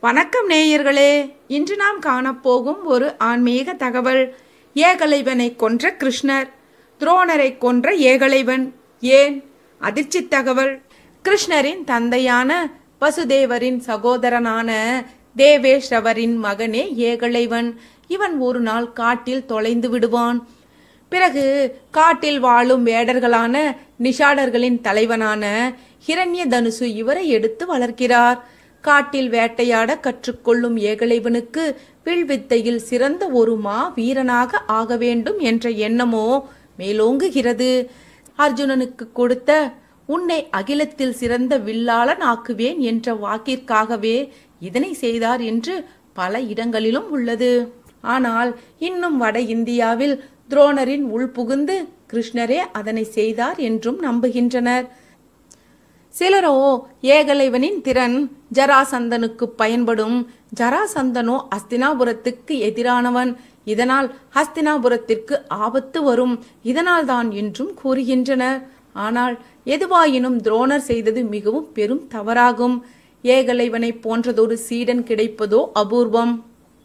வணக்கம் நேயர்களே இன்று நாம் காணப்போகும் ஒரு ஆன்மீக தகவல் ஏகலைவனை கொன்ற கிருஷ்ணர் துரோணரை கொன்ற ஏகலைவன் ஏன் அதிர்ச்சி தகவல் கிருஷ்ணரின் தந்தையான வசுதேவரின் சகோதரனான தேவேஸ்வரின் மகனே ஏகலைவன் இவன் ஒரு நாள் காட்டில் தொலைந்து விடுவான் பிறகு காட்டில் வாழும் வேடர்களான நிஷாடர்களின் தலைவனான ஹிரண்ய தனுசு இவரை எடுத்து வளர்க்கிறார் காட்டில் வேட்டையாட கற்றுக்கொள்ளும் ஏகலைவனுக்கு வில்வித்தையில் சிறந்த ஒரு மா வீரனாக ஆக வேண்டும் என்ற எண்ணமோ மேலோங்குகிறது அர்ஜுனனுக்கு கொடுத்த உன்னை அகிலத்தில் சிறந்த வில்லாளன் ஆக்குவேன் என்ற வாக்கிற்காகவே இதனை செய்தார் என்று பல இடங்களிலும் உள்ளது ஆனால் இன்னும் வட இந்தியாவில் துரோணரின் உள்புகுந்து கிருஷ்ணரே அதனை செய்தார் என்றும் நம்புகின்றனர் சிலரோ ஏகலைவனின் திறன் ஜராசந்தனுக்கு பயன்படும் ஜராசந்தனோ அஸ்தினாபுரத்துக்கு எதிரானவன் இதனால் ஹஸ்தினாபுரத்திற்கு ஆபத்து வரும் இதனால் தான் என்றும் கூறுகின்றனர் ஆனால் எதுவாயினும் துரோணர் செய்தது மிகவும் பெரும் தவறாகும் ஏகலைவனை போன்றதொரு சீடன் கிடைப்பதோ அபூர்வம்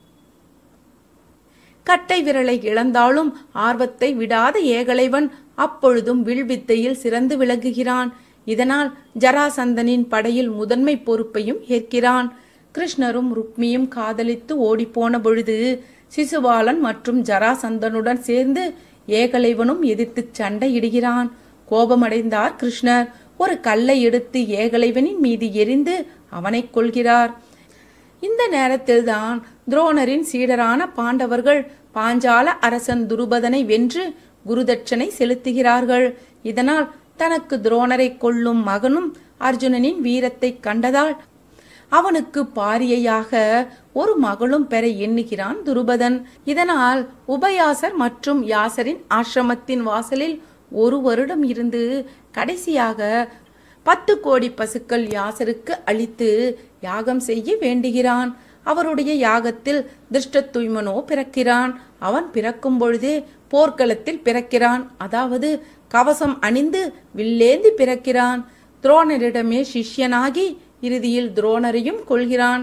கட்டை விரலை இழந்தாலும் ஆர்வத்தை விடாத ஏகலைவன் அப்பொழுதும் வில்வித்தையில் சிறந்து விளங்குகிறான் இதனால் ஜராசந்தனின் படையில் முதன்மை பொறுப்பையும் ஏற்கிறான் கிருஷ்ணரும் ருக்மியும் காதலித்து ஓடிப்போன பொழுது சிசுபாலன் மற்றும் ஜராசந்தனுடன் சேர்ந்து ஏகலைவனும் எதிர்த்து சண்டையிடுகிறான் கோபமடைந்தார் கிருஷ்ணர் ஒரு கல்லை எடுத்து ஏகலைவனின் மீது எரிந்து அவனை கொள்கிறார் இந்த நேரத்தில்தான் துரோணரின் சீடரான பாண்டவர்கள் பாஞ்சால அரசன் துருபதனை வென்று குருதட்சணை செலுத்துகிறார்கள் இதனால் தனக்கு துரோணரை கொல்லும் மகனும் அர்ஜுனனின் வீரத்தை கண்டதால் அவனுக்கு பாரியையாக ஒரு மகளும் பெற எண்ணுகிறான் துருபதன் இதனால் உபயாசர் மற்றும் யாசரின் ஆசிரமத்தின் வாசலில் ஒரு வருடம் இருந்து கடைசியாக பத்து கோடி பசுக்கள் யாசருக்கு அளித்து யாகம் செய்ய வேண்டுகிறான் அவருடைய யாகத்தில் திருஷ்ட தூய்மனோ பிறக்கிறான் அவன் பிறக்கும் பொழுதே போர்க்களத்தில் பிறக்கிறான் அதாவது கவசம் அணிந்து வில்லேந்தி பிறக்கிறான் துரோணரிடமே சிஷ்யனாகி இறுதியில் துரோணரையும் கொள்கிறான்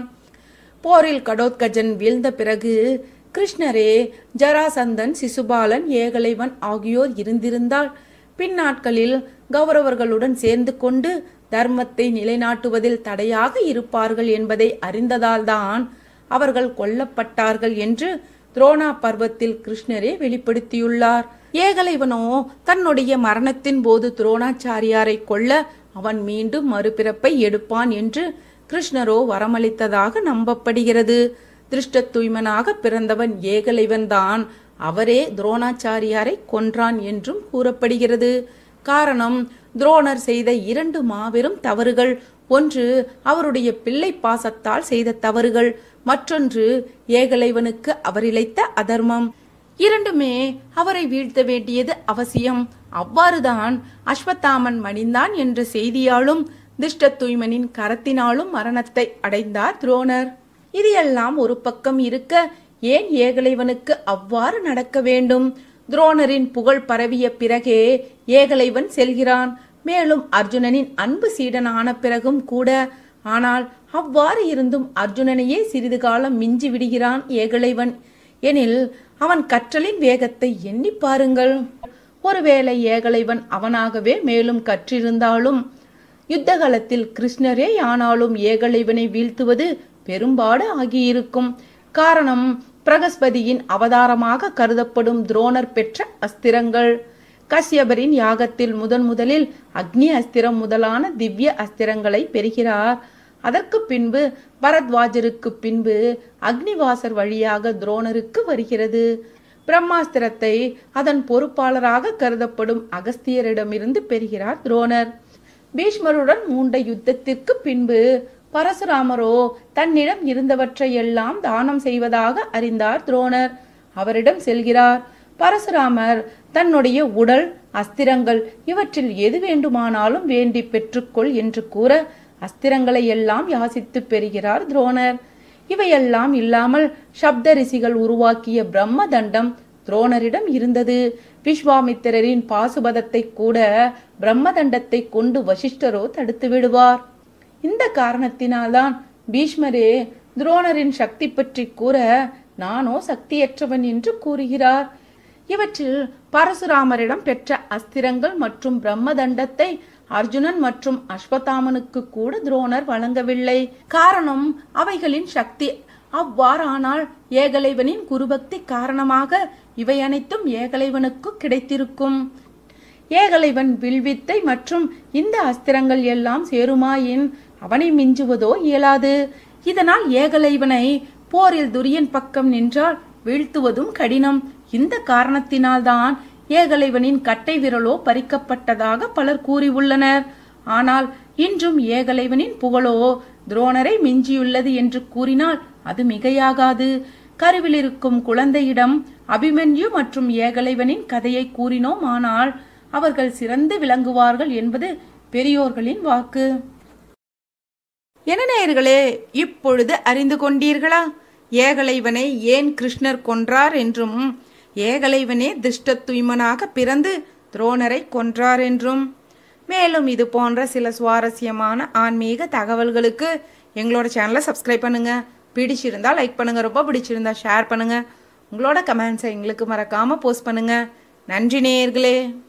போரில் கடோத்கஜன் வீழ்ந்த பிறகு கிருஷ்ணரே ஜராசந்தன் சிசுபாலன் ஏகலைவன் ஆகியோர் இருந்திருந்தால் பின்னாட்களில் கௌரவர்களுடன் சேர்ந்து கொண்டு தர்மத்தை நிலைநாட்டுவதில் தடையாக இருப்பார்கள் என்பதை அறிந்ததால்தான் அவர்கள் கொல்லப்பட்டார்கள் என்று துரோணா பர்வத்தில் கிருஷ்ணரே வெளிப்படுத்தியுள்ளார் ஏகலைவனோ தன்னுடைய மரணத்தின் போது துரோணாச்சாரியாரை கொல்ல அவன் மீண்டும் மறுபிறப்பை எடுப்பான் என்று கிருஷ்ணரோ வரமளித்ததாக நம்பப்படுகிறது திருஷ்ட தூய்மனாக பிறந்தவன் ஏகலைவன் தான் அவரே துரோணாச்சாரியாரை கொன்றான் என்றும் கூறப்படுகிறது காரணம் துரோணர் செய்த இரண்டு மாபெரும் தவறுகள் ஒன்று அவருடைய பிள்ளை பாசத்தால் செய்த தவறுகள் மற்றொன்று ஏகலைவனுக்கு அவர் இழைத்த அதர்மம் இரண்டுமே அவரை வீழ்த்த வேண்டியது அவசியம் அவ்வாறுதான் அஸ்வத்தாமன் மணிந்தான் என்ற செய்தியாலும் திஷ்ட தூய்மனின் கரத்தினாலும் மரணத்தை அடைந்தார் துரோணர் இது எல்லாம் ஒரு பக்கம் இருக்க ஏன் ஏகலைவனுக்கு அவ்வாறு நடக்க வேண்டும் துரோணரின் புகழ் பரவிய பிறகே ஏகலைவன் செல்கிறான் மேலும் அர்ஜுனனின் அன்பு சீடனான பிறகும் கூட ஆனால் அவ்வாறு இருந்தும் அர்ஜுனனையே சிறிது காலம் மிஞ்சி விடுகிறான் ஏகலைவன் எனில் அவன் கற்றலின் வேகத்தை எண்ணி பாருங்கள் ஒருவேளை ஏகலைவன் அவனாகவே மேலும் கற்றிருந்தாலும் யுத்த காலத்தில் கிருஷ்ணரே ஆனாலும் ஏகலைவனை வீழ்த்துவது பெரும்பாடு ஆகியிருக்கும் காரணம் பிரகஸ்பதியின் அவதாரமாக கருதப்படும் துரோணர் பெற்ற அஸ்திரங்கள் கஷ்யபரின் யாகத்தில் முதன் முதலில் அக்னி அஸ்திரம் முதலான திவ்ய அஸ்திரங்களை பெறுகிறார் அதற்கு பின்பு பரத்வாஜருக்கு பின்பு அக்னிவாசர் வழியாக துரோணருக்கு வருகிறது பிரம்மாஸ்திரத்தை அதன் பொறுப்பாளராக கருதப்படும் அகஸ்தியரிடமிருந்து பெறுகிறார் துரோணர் பீஷ்மருடன் மூண்ட யுத்தத்திற்கு பின்பு பரசுராமரோ தன்னிடம் இருந்தவற்றை எல்லாம் தானம் செய்வதாக அறிந்தார் துரோணர் அவரிடம் செல்கிறார் பரசுராமர் தன்னுடைய உடல் அஸ்திரங்கள் இவற்றில் எது வேண்டுமானாலும் வேண்டி பெற்றுக்கொள் என்று கூற அஸ்திரங்களை எல்லாம் யாசித்து பெறுகிறார் துரோணர் இவையெல்லாம் இல்லாமல் சப்த ரிஷிகள் உருவாக்கிய பிரம்ம தண்டம் துரோணரிடம் இருந்தது விஸ்வாமித்திரரின் பாசுபதத்தை கூட பிரம்மதண்டத்தை கொண்டு வசிஷ்டரோ தடுத்து விடுவார் இந்த காரணத்தினால்தான் பீஷ்மரே துரோணரின் சக்தி பற்றி கூற நானோ சக்தியற்றவன் என்று கூறுகிறார் இவற்றில் பரசுராமரிடம் பெற்ற அஸ்திரங்கள் மற்றும் பிரம்மதண்டத்தை அர்ஜுனன் மற்றும் அஸ்வத்தாமனுக்கு கூட துரோணர் வழங்கவில்லை காரணம் அவைகளின் சக்தி அவ்வாறானால் ஏகலைவனின் குருபக்தி காரணமாக இவை அனைத்தும் ஏகலைவனுக்கு கிடைத்திருக்கும் ஏகலைவன் வில்வித்தை மற்றும் இந்த அஸ்திரங்கள் எல்லாம் சேருமாயின் அவனை மிஞ்சுவதோ இயலாது இதனால் ஏகலைவனை போரில் துரியன் பக்கம் நின்றால் வீழ்த்துவதும் கடினம் இந்த காரணத்தினால்தான் ஏகலைவனின் கட்டை விரலோ பறிக்கப்பட்டதாக பலர் கூறியுள்ளனர் ஆனால் இன்றும் ஏகலைவனின் புகழோ துரோணரை மிஞ்சியுள்ளது என்று கூறினால் அது மிகையாகாது கருவில் இருக்கும் குழந்தையிடம் அபிமன்யு மற்றும் ஏகலைவனின் கதையை கூறினோம் ஆனால் அவர்கள் சிறந்து விளங்குவார்கள் என்பது பெரியோர்களின் வாக்கு என நேயர்களே இப்பொழுது அறிந்து கொண்டீர்களா ஏகலைவனை ஏன் கிருஷ்ணர் கொன்றார் என்றும் ஏகலைவனே திருஷ்ட துய்மனாக பிறந்து துரோணரை கொன்றார் என்றும் மேலும் இது போன்ற சில சுவாரஸ்யமான ஆன்மீக தகவல்களுக்கு எங்களோட சேனலை சப்ஸ்கிரைப் பண்ணுங்க பிடிச்சிருந்தா லைக் பண்ணுங்க ரொம்ப பிடிச்சிருந்தா ஷேர் பண்ணுங்க உங்களோட கமெண்ட்ஸை எங்களுக்கு மறக்காம போஸ்ட் பண்ணுங்க நன்றி நேயர்களே